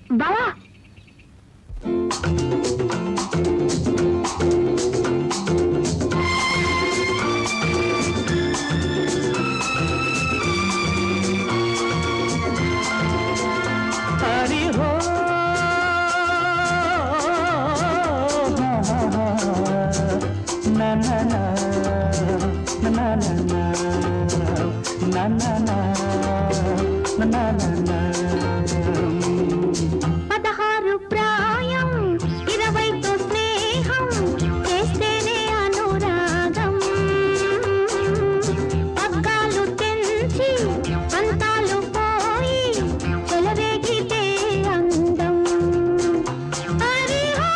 బావా హరి హో నా నా నా నా నా నా నా నా నా నా నా నా పదహారు ప్రాయం ఇరవైతో స్నేహం చేస్తేనే అనురాగం పగ్గాలు తెంచి అంతాలు పోయి చెలరేగితే అందం హరి హో.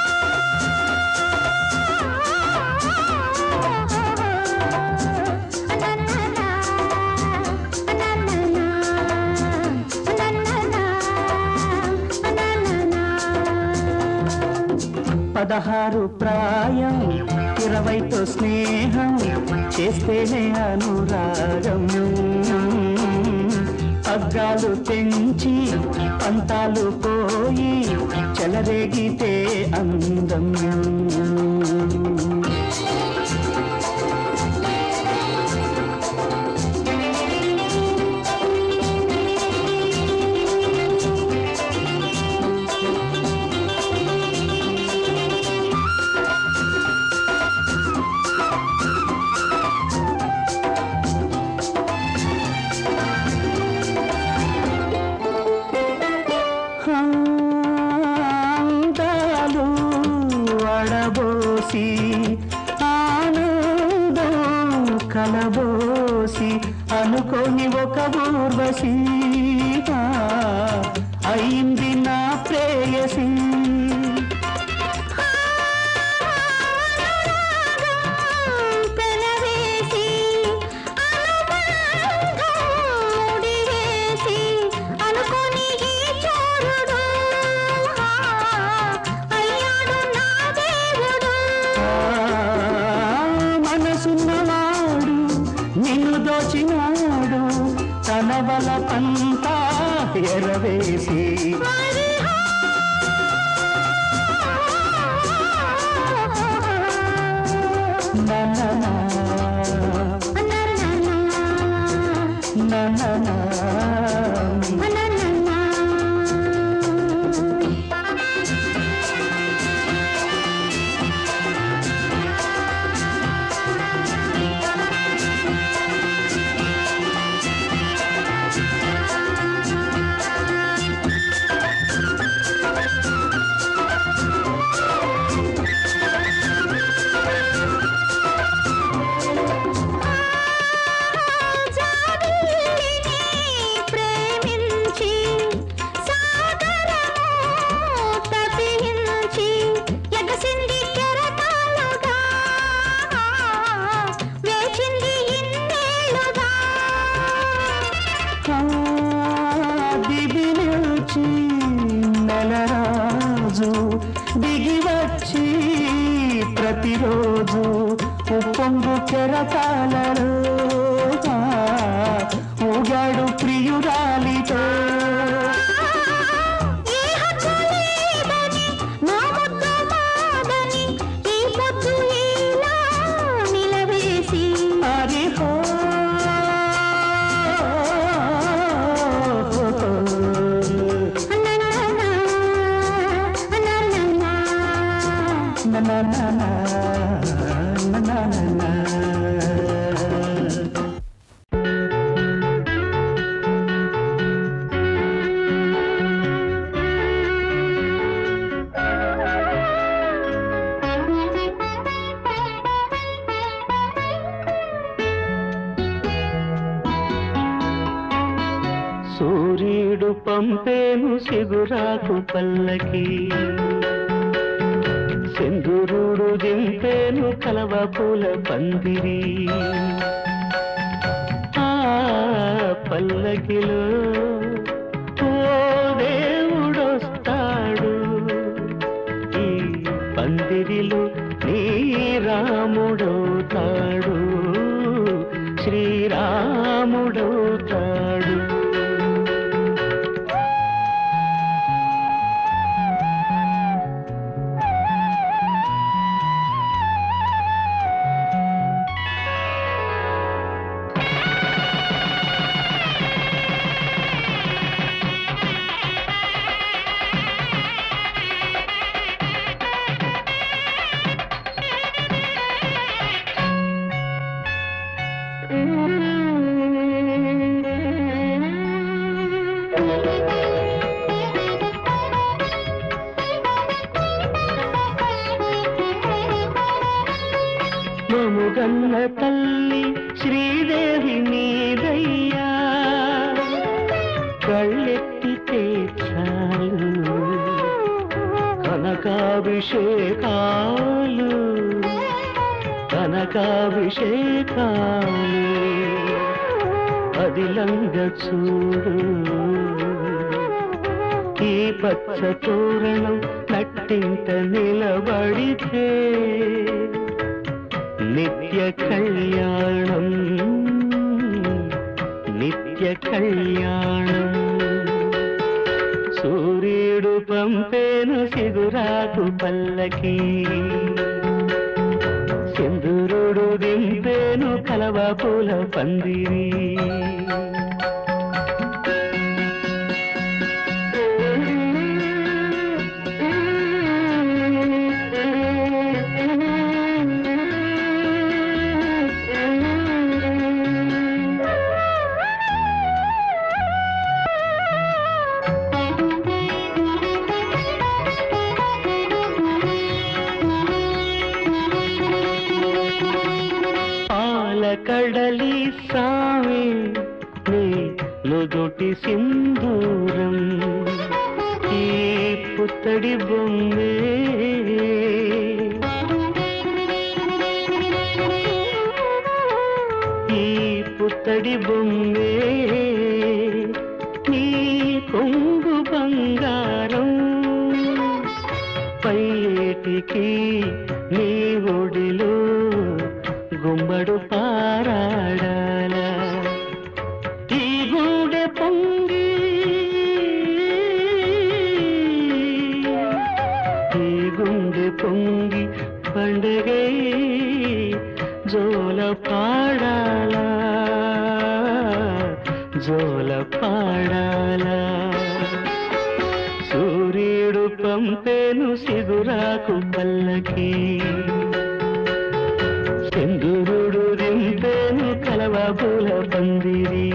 అనననా, అనననా, అనననా, అనననా. పదహారు ప్రాయం ఇరవైతో స్నేహం చేస్తేనే అనురాగం పగ్గాలు తెంచి పంతాలు పోయి చెలరేగితే అందం అందాలు వడబోసి ఆనందం కలబోసి అనుకోని ఒక ఊర్వశి ఆ, అయింది నా ప్రేయసి పెనవేసి అనుబంధం ముడివేసి అనుకోని ఈ చోరుడు అయ్యాడు నా దేవుడు మనసున్నవాడు నిన్ను దోచినాడు తన బల పంతా ఎరవేసి హరి హో. నననా, అనననా, నననా. అనననా. జాబిల్లిని ప్రేమించి సాగరము తపించి ఎగసింది కెరటాలుగా వేచింది ఇన్నేళ్ళుగా దిగి నిలిచి నెలరాజు దిగి వచ్చి ప్రతిరోజు ఉప్పొంగు కెరటాలలో ఆ, ఊగాడు ప్రియురాలితో ఏ హక్కు లేదని నా ముద్దు మాదని ఈ పొద్దు ఇలా నిలవేసి హరి హో అనననా, అనననా. నననా, నననా. సూర్యుడు పంపేను సిగురాకు పల్లకి సింధురుడు దింపేను కలవ పూల పందిరి ఆ పల్లకిలో ఓ దేవుడొస్తాడు ఈ పందిరిలో నీ రాముడవుతాడు శ్రీరాముడవుతాడు మముగన్న తల్లి శ్రీదేవి నీదయ్యా కళ్ళెత్తితే చాలు కనకాభిషేకాలు కనకాభిషేకాలు అదిలంగ చూడు ఈ పచ్చ తోరణం నట్టింట నిలబడితే నిత్య కళ్యాణం నిత్య కళ్యాణం సూర్యుడు పంపేను సిగురాకు పల్లకి సింధురుడు దింపేను కలవ పూల పందిరి పాల కడలి సామి నీ నుదుటి సింధూరం ఈ పుత్తడి బొమ్మే ఈ పుత్తడి బొమ్మే నీ కొంగు బంగారం పైటికి నీ ఒడిలో గుమ్మడు పారాడాల ఈ గూడె పొంగి ఈ గుండె పొంగి పండగై జోల పాడాలా జోల పాడాలా సూర్యుడు పంపేను సిగురాకు పల్లకి సింధురుడు దింపేను కలవ పూల పందిరి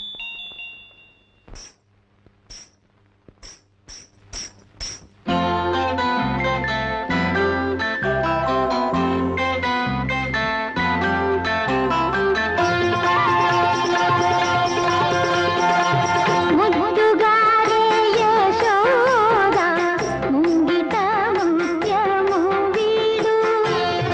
ముద్దుగారే యశోద ముంగిట ముత్యము వీడు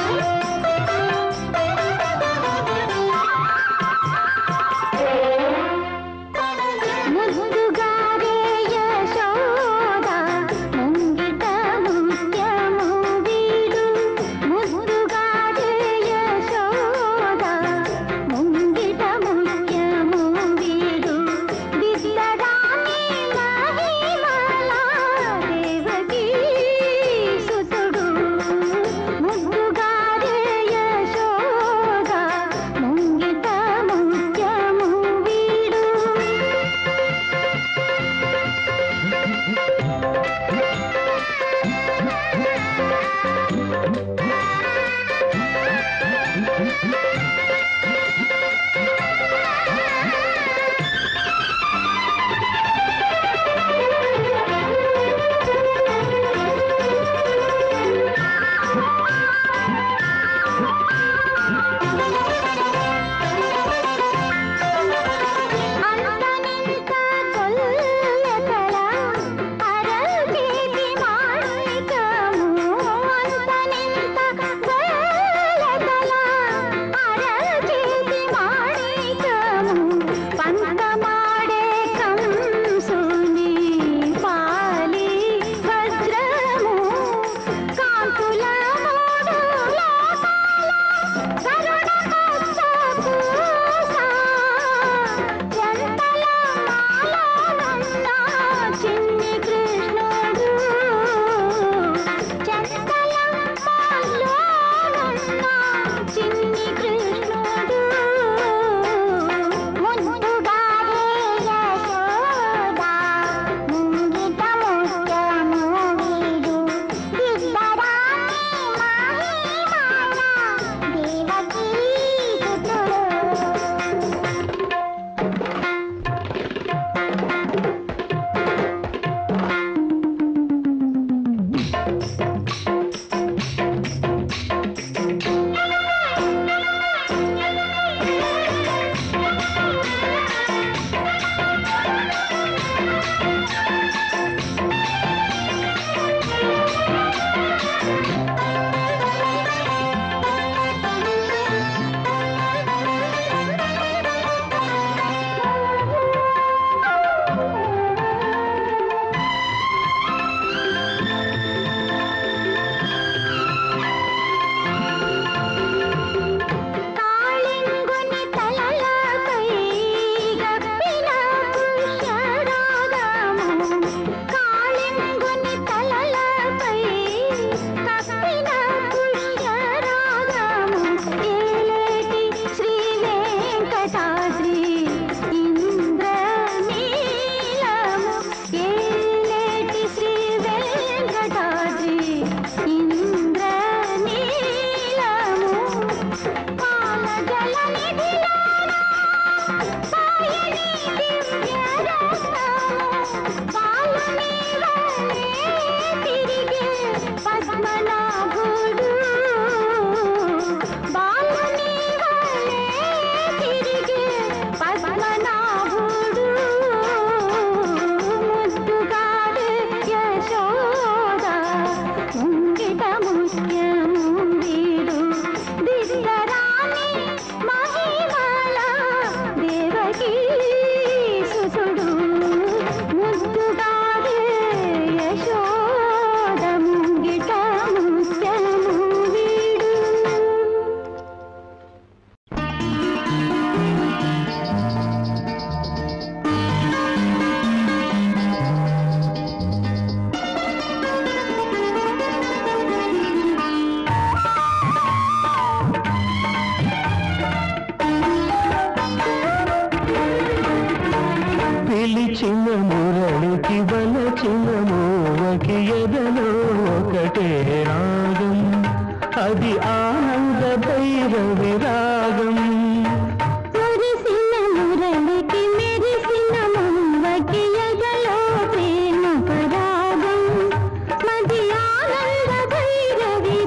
పిలిచిన మురళికి వలచిన మూవకి ఎదలో ఒకటే రాగం అది ఆనంద భైరవి రాగం మురిసిన మురళికి మెరిసిన మువ్వకి ఎదలో ప్రేమ పరాగం మది ఆనంద భైరవి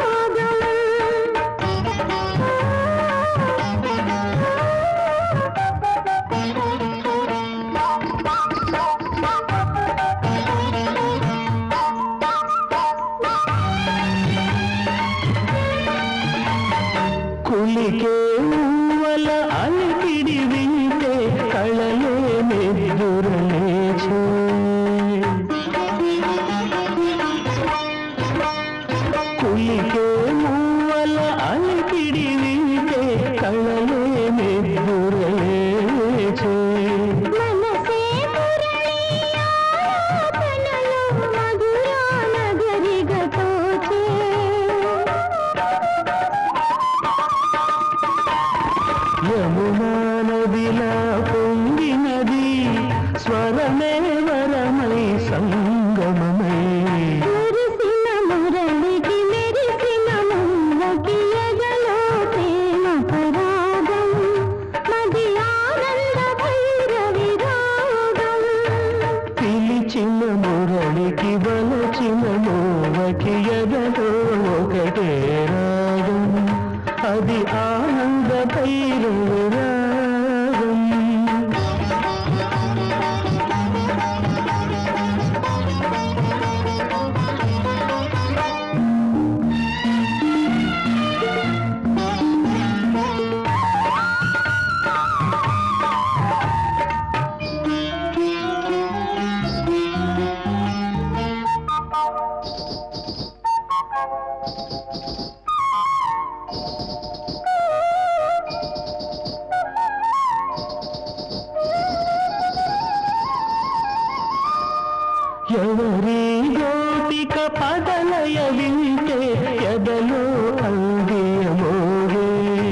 కులికే ఊవల అలికిడి వింటే కళలే మెదురలేచే కులికే మూవల అలికిడి వింటే కళలే మెదురలేచే మనసే మురళీయాతనలో మధురా నగరిగా తోచే యమునా నదిలా పొంగినది స్వరమే వరమై సంగమమై మురిసిన మురళికి మెరిసిన మువ్వకి ఎదలో ప్రేమ పరాగం మది ఆనంద భైరవి రాగం పిలిచిన మురళికి వలచిన మోవకి ఎదలో ఒకటే రాగం అది ఆనంద భైరవి రాగం ఎవరి గోపిక పదలయ వింటే ఎదలో అందియమోగే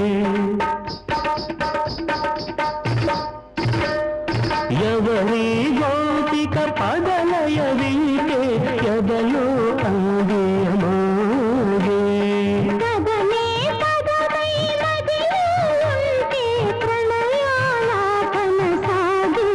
ఎవరి గోపిక పదలయ వింటే ఎదలో అందియమోగే పదమే పదమై మదిలో ఉంటే ప్రణయాలాపన సాగే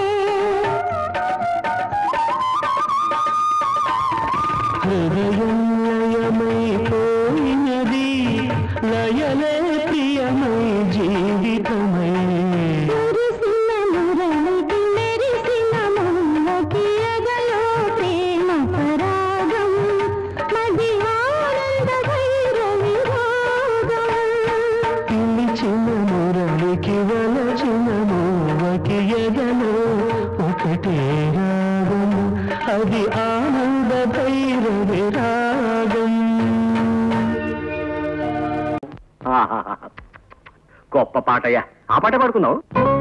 హృదయం లయమైపోయినది లయలే ప్రియమై జీవితమై మురిసిన మురళికి మెరిసిన మువ్వకి ఎదలో ప్రేమ పరాగం మది ఆనంద భైరవి రాగం పిలిచిన మురళికి వలచిన మూవకి ఎదలో ఒకటే రాగం అది ఆనంద భైరవి రాగం ఆహాహా. గొప్ప పాటయ్యా ఆ పాట పాడుకున్నావు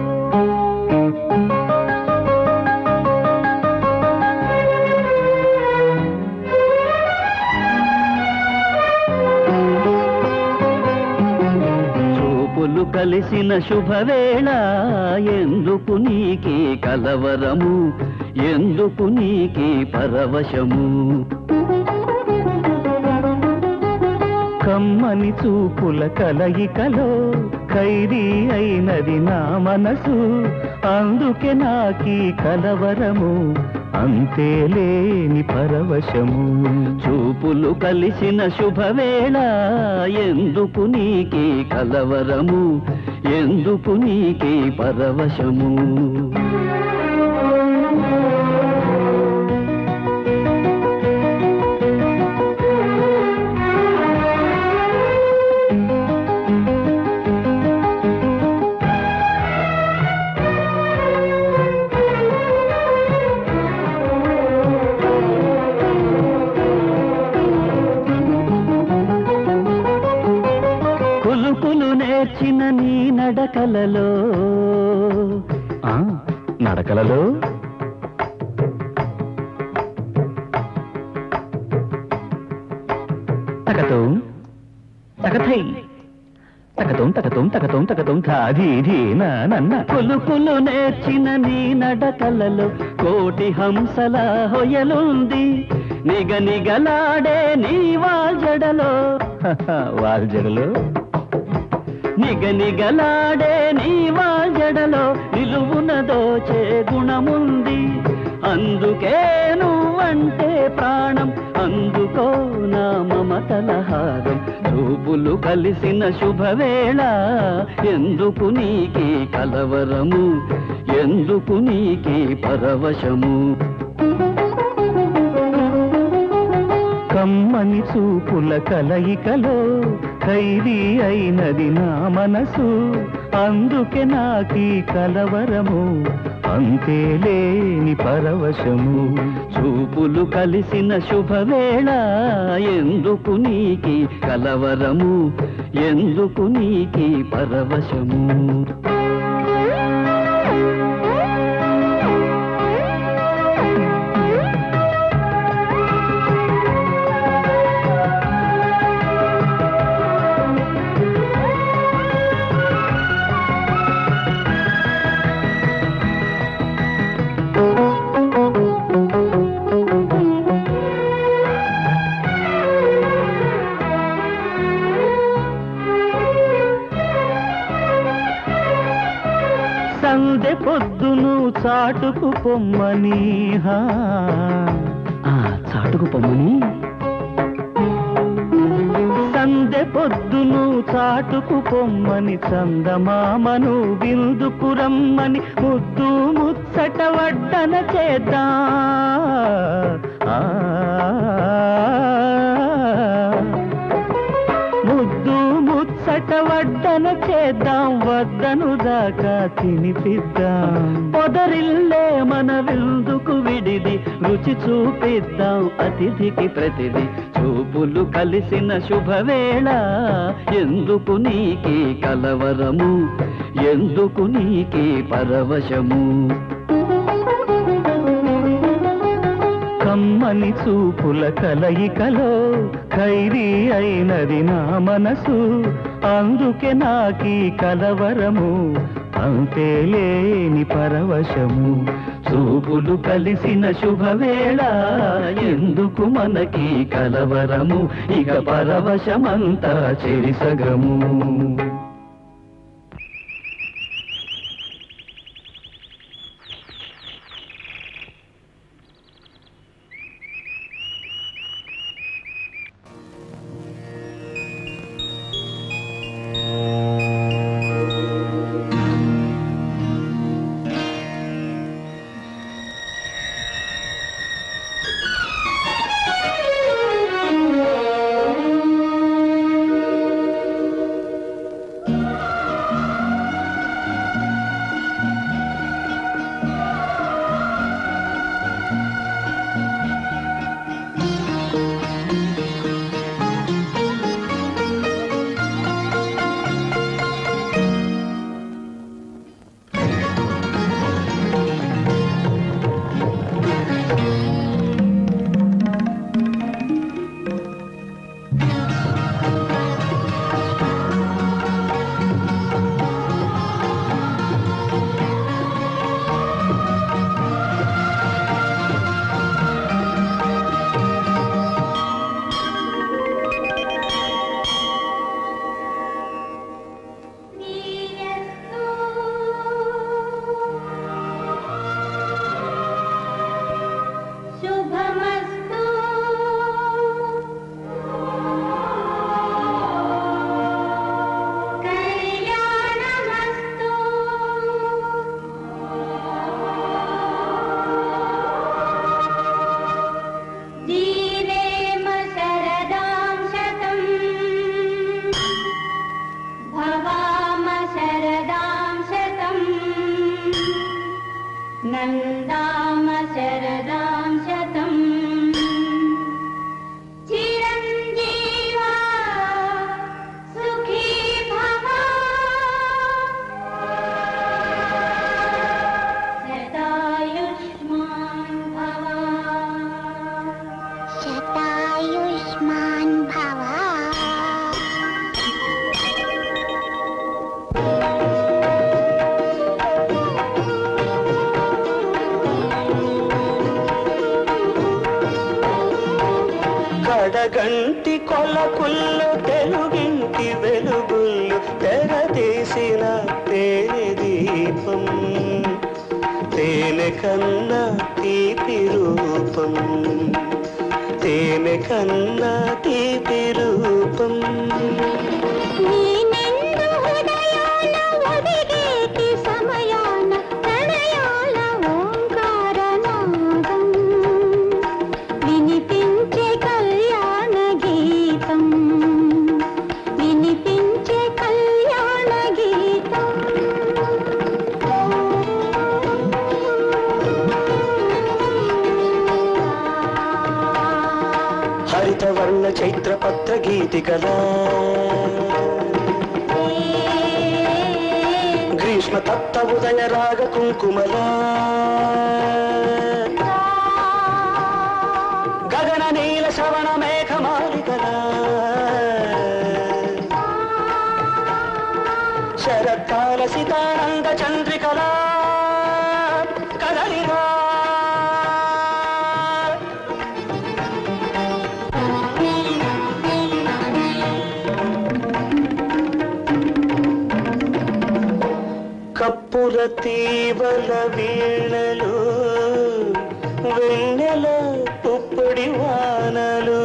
చూపులు కలిసిన శుభవేళ ఎందుకు నీకే కలవరము ఎందుకు నీకే పరవశము కమ్మని చూపుల కలయికలో ఖైదీ అయినది నా మనసు అందుకే నాకీ కలవరము అంతే లేని పరవశము చూపులు కలిసిన శుభవేళ ఎందుకు నీకే కలవరము ఎందుకు నీకే పరవశము కులుకులు నేర్చిన నీ నడకలలో ఆ, నడకలలో తగతో తగథై తకతం తకతం తకతం తకతం ధాది ఇది నా నన్న కులుకులు నేర్చిన నీ నడకలలో కోటి హంసల హొయలుంది నిగ నిగలాడే నీ వాల్జడలో వాల్జడలో నిగ నిగలాడే నీ వాల్జడలో నిలువున దోచే గుణముంది అందుకే నువ్వంటే ప్రాణం అందుకో నా మమతల హారం చూపులు కలిసిన శుభవేళ ఎందుకు నీకి కలవరము ఎందుకు నీకి పరవశము కమ్మని చూపుల కలయికలో ఖైదీ అయినది నా మనసు అందుకే నాకీ కలవరము అంతే లేని పరవశము చూపులు కలిసిన శుభవేళ ఎందుకు నీకి కలవరము ఎందుకు నీకి పరవశము సందె పొద్దును చాటుకు పొమ్మని హా. ఆ, చాటుకు పొమ్మని సందె పొద్దును చాటుకు పొమ్మని చందమామను విందుకు రమ్మని ముద్దు ముచ్చట వడ్డన చేద్దా ముద్దు ముచ్చట వడ్డన చేద్దాం వద్దను దాకా తినిపిద్దాం పొదరిల్లే మన విందుకు విడిది రుచి చూపిద్దాం అతిథికి ప్రతిది చూపులు కలిసిన శుభవేళ ఎందుకు నీకి కలవరము ఎందుకు నీకి పరవశము కమ్మని చూపుల కలయికలో ఖైరీ అయినది నా మనసు అందుకే నాకీ కలవరము అంతే లేని పరవశము చూపులు కలిసిన శుభవేళ ఎందుకు మనకి కలవరము ఇక పరవశమంతా చెరిసగము శుభమస్తు కళ్యాణమస్తు జీవేమ శరదాం శతం భవామ శరదాం శతం నందామ శరదాం శతం చిరంజీవా సుఖీ భవ శతాయుష్మాన్ భవ శతాయుష్మాన్ భవ కడగంటి కొలకుల్లో తెలుగింటి వెలుగుళ్ళు తెరదీసిన తేనె దీపం తేనె కన్నా తీపి రూపం తేనె కన్నా తీపి రూపం నీ నిండు హృదయాన ఒదిగేటి సమయాన ప్రణయాల ఓంకారనాదం వినిపించే కళ్యాణ గీతం వినిపించే కళ్యాణ గీతం హరితవర్ణ చైత్రపత్ర గీతికలా గ్రీష్మ తప్త ఉదయ రాగ కుంకుమలా గగన నీల శ్రవణ మేఘమాలికలా శరత్కాల సితానంద చంద్రికలా కదలిరా కప్పుల తీవల వీణలు వెన్నెల పుప్పొడి వానలు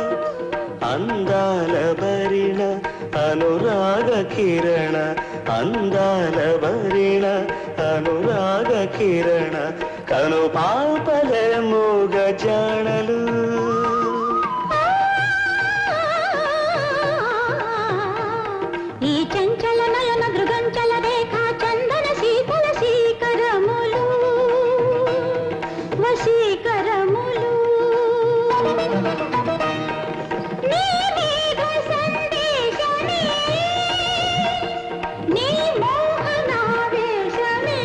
అందాల భరిణ అనురాగ కిరణ అందాల భరిణ అనురాగ కిరణ కను పాపల మూగ జాణలు ఈ చంచల నయన దృగంచల రేఖ చందన శీతల శీకరములు వశీకరములు నీ మేఘ సందేశమే నీ మోహనావేశమే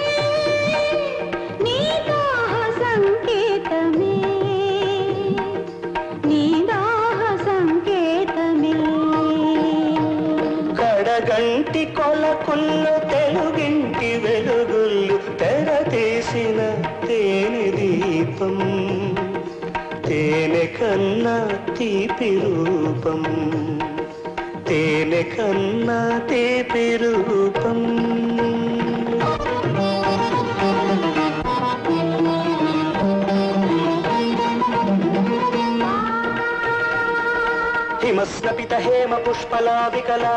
నీ దాహ సంకేతమే నీ దాహ సంకేతమే కడగంటి కొలకుల్లో తెలుగింటి వెలుగుళ్ళు తెర తీసిన తేనె దీపం తేనె కన్నా తీపి రూపం తేనె కన్నా తీపి రూపం హిమస్నపిత హేమ పుష్పలావికలా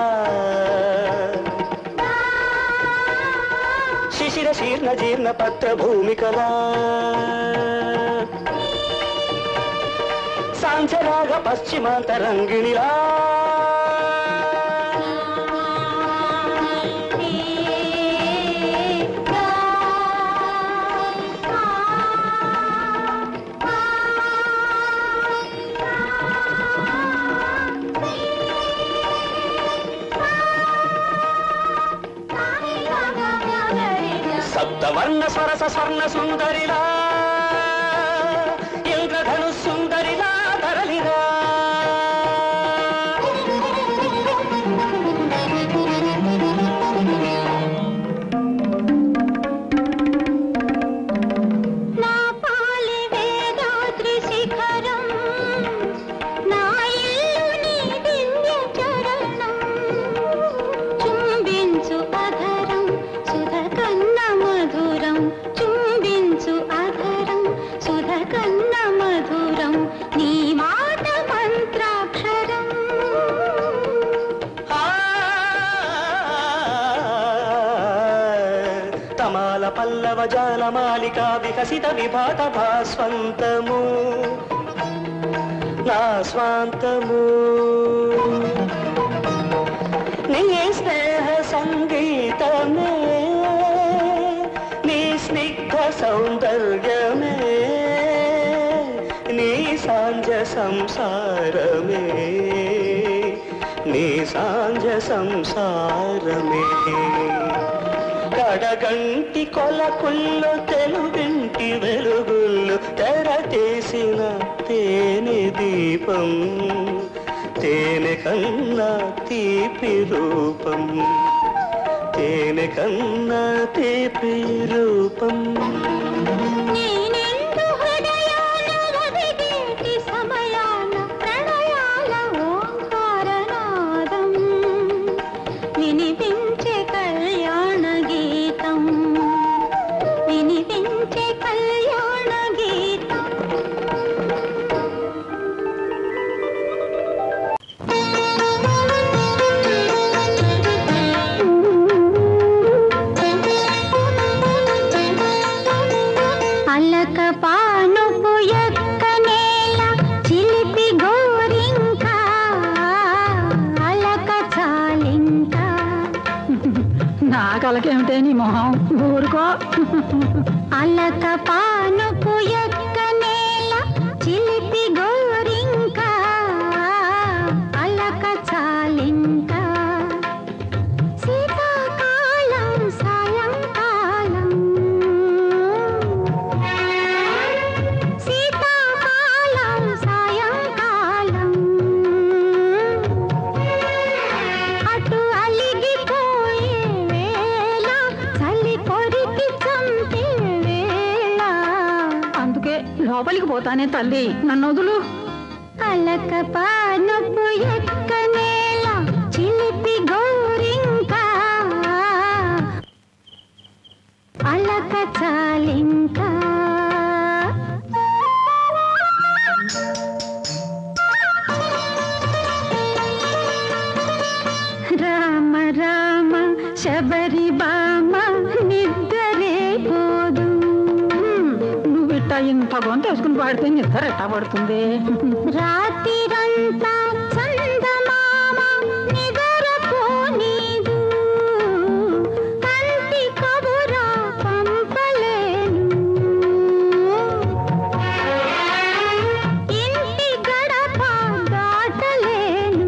శిశిర శీర్ణ జీర్ణ పత్ర భూమికలా సాంచరాగ పశ్చిమాంతరంగిణిలా సప్తవర్ణ స్వరస స్వర్ణ సుందరిలా ఇంద్రధను సుందరిలా ధరలిరా నా పాలి వేదాద్రి శిఖరం నా ఇల్లు నీ దివ్య చరణం చుంబించు అధరం సుధ కన్న మధురం చుంబించు అధరం సుధ కన్న మధురం నీ మాట మంత్రాక్షరం ఆ, తమాల పల్లవ జాల మాలిక వికసిత విభాత భాస్వంతము నా స్వాంతము నీ స్నేహ సంగీతమే నీ స్నిగ్ధ సౌందర్యమే నీ సాంజ సంసారమే నీ సాంజ సంసారమే కడగంటి కొలకుల్లో తెలుగింటి వెలుగుళ్ళు తెర తీసిన తేనె దీపం తేనె కన్నా తీపి రూపం తేనె కన్నా తీపి రూపం నీ నిండు హృదయాన ఒదిగేటి సమయాన వాళ్ళకేమిటే నీ మొహం ఊరుకో అలక పానుపు ఎక్క నేల చిలిపి గోరింక అలక చాలింక శీతాకాలం సాయంకాలం శీతాకాలం సాయంకాలం అటు అలిగిపోయే వేళ చలి కొరికి చంపే వేళ అందుకే లోపలికి పోతానే తల్లి నన్ను వదులు అలక పానపు ఎక్క నేల చిలిపి గోరింక అలక చాలింక రామ రామ శబరి బామ నిద్రే పోదు నువ్వు ఇట్టా ఇంత గొంత వేసుకుని పాడితే నిద్ర ఎట్టా పడుతుంది రాత్రిరంతా చందమామ నిద్రపోనీదు కంటి కబురా పంపలేను ఇంటి గడప దాటలేను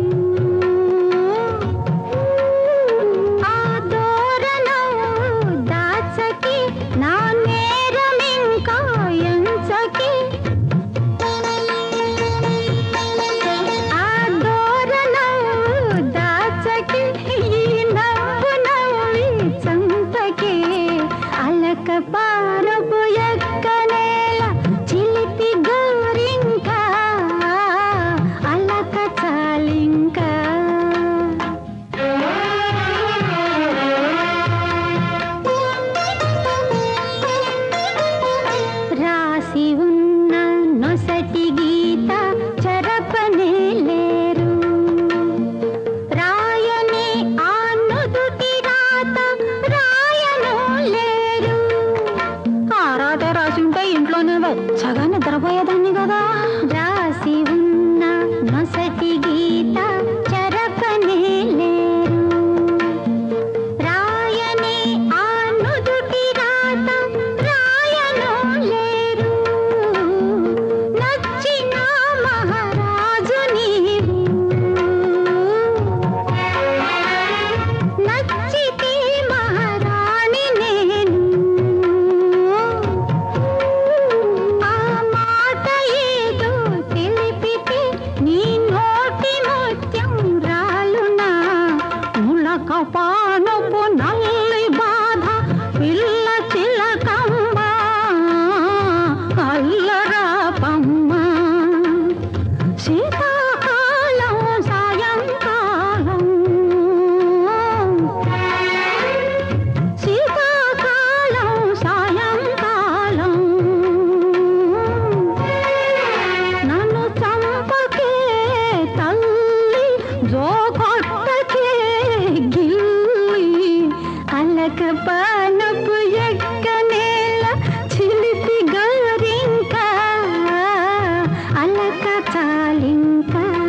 ఆ దూరణం దాచకి నా నేరమింకా ఎంచకి ఆ దూరణం దాచకి ఈ నవ్వు నవ్వి చంపకి అలక పారపు ఎక్క నేల చిలిపి గోరింక అలక చాలింక రాసి ఉన్న నొసటి గీత చెరపనే లేరు రాయని ఆ నుదుటి రాత రాయను లేరు ఆరాటే రాసి ఉంటే ఇంట్లోనే వెచ్చగా నిద్రపోయేదాన్ని కదా రాసి ఉన్న నొసటి గీత చెరపనే లేరు రాయని ఆ నుదుటి రాత రాయను లేరు నచ్చిన మహారాజు నీవు నచ్చితే మహారాణి నేను ఆ మాట ఏదో తెలిపితే నీ నోటి ముత్యం రాలునా ములక పానపు నల్లి బాధ పిల్ల చిలకమ్మ అల్లరా పమ్మ శీతాకాలం సాయంకాలం శీతాకాలం సాయంకాలం నన్ను చంపకే తల్లి జోకొట్టకే గిల్లి అలక పానపు ఎక్క నేల చిలిపి గోరింక అలక చాలింక